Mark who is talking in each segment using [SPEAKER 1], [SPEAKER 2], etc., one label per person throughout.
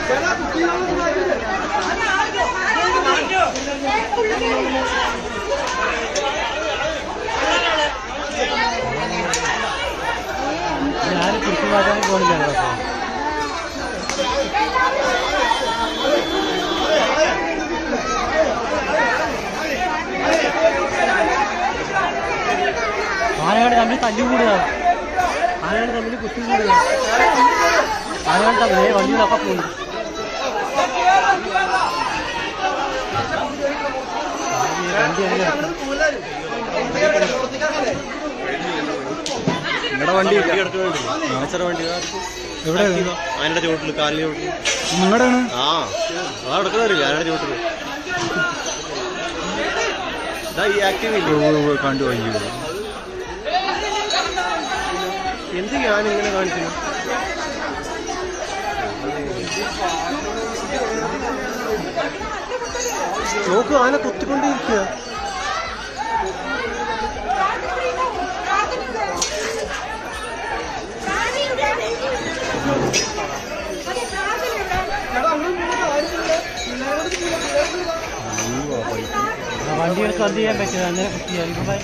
[SPEAKER 1] ഞാൻ കുറിച്ച് മാറ്റാൻ പോണില്ല കേട്ടോ ആനകൾ തമ്മിൽ തല്ലുകൂടുക ആനകൾ തമ്മിൽ കുത്തിക്കൂടുക ആനകൾ തമ്മിൽ വണ്ടികളൊക്കെ പോകുന്നു വണ്ടി എങ്ങനെ
[SPEAKER 2] നിങ്ങളുടെ വണ്ടി നാച്ചറ വണ്ടി
[SPEAKER 1] എവിടെ
[SPEAKER 2] അതിന്റെ ചോട്ടില് കാലിന് ചോട്ടില്
[SPEAKER 1] നിങ്ങളുടെ
[SPEAKER 2] ആ അതാ എടുക്കണവരില്ല അതിന്റെ ചോട്ടില് ഇതാ ഈ ആക്റ്റീവ് ഇല്ലേ
[SPEAKER 1] കണ്ടു അയ്യോ
[SPEAKER 2] എന്ത് ഞാൻ ഇങ്ങനെ കാണിക്കുന്നു നോക്കൂ ആന കുത്തിക്കൊണ്ടേയിരിക്കുക
[SPEAKER 1] വണ്ടി എടുത്ത് എന്ത് ചെയ്യാൻ പറ്റില്ല അങ്ങനെ കുത്തിയാൽ ഇപ്പൊ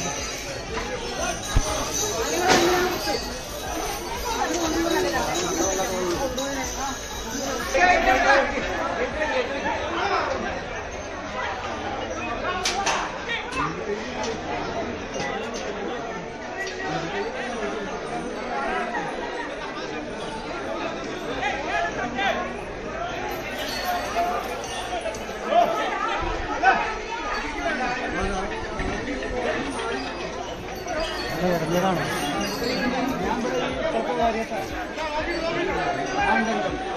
[SPEAKER 1] ഇറങ്ങിയതാണ്